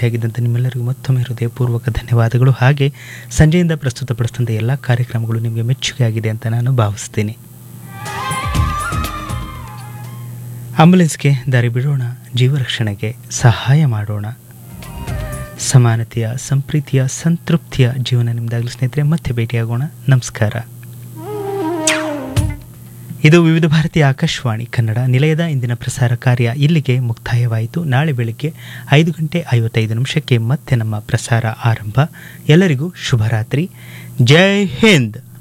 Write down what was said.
ಜೊತೆಯಾಗಿದ್ದಂಥ ನಿಮ್ಮೆಲ್ಲರಿಗೂ ಮತ್ತೊಮ್ಮೆ ಹೃದಯಪೂರ್ವಕ ಧನ್ಯವಾದಗಳು ಹಾಗೆ ಸಂಜೆಯಿಂದ ಪ್ರಸ್ತುತಪಡಿಸಿದಂಥ ಎಲ್ಲ ಕಾರ್ಯಕ್ರಮಗಳು ನಿಮಗೆ ಮೆಚ್ಚುಗೆ ಆಗಿದೆ ಅಂತ ನಾನು ಭಾವಿಸ್ತೀನಿ ಆಂಬುಲೆನ್ಸ್ಗೆ ದಾರಿ ಬಿಡೋಣ ಜೀವರಕ್ಷಣೆಗೆ ಸಹಾಯ ಮಾಡೋಣ ಸಮಾನತೆಯ ಸಂಪ್ರೀತಿಯ ಸಂತೃಪ್ತಿಯ ಜೀವನ ನಿಮ್ಮದಾಗಲಿ ಸ್ನೇಹಿತರೆ ಮತ್ತೆ ಭೇಟಿಯಾಗೋಣ ನಮಸ್ಕಾರ ಇದು ವಿವಿಧ ಭಾರತೀಯ ಆಕಾಶವಾಣಿ ಕನ್ನಡ ನಿಲಯದ ಇಂದಿನ ಪ್ರಸಾರ ಕಾರ್ಯ ಇಲ್ಲಿಗೆ ಮುಕ್ತಾಯವಾಯಿತು ನಾಳೆ ಬೆಳಿಗ್ಗೆ ಐದು ಗಂಟೆ ಐವತ್ತೈದು ನಿಮಿಷಕ್ಕೆ ಮತ್ತೆ ನಮ್ಮ ಪ್ರಸಾರ ಆರಂಭ ಎಲ್ಲರಿಗೂ ಶುಭರಾತ್ರಿ ಜೈ ಹಿಂದ್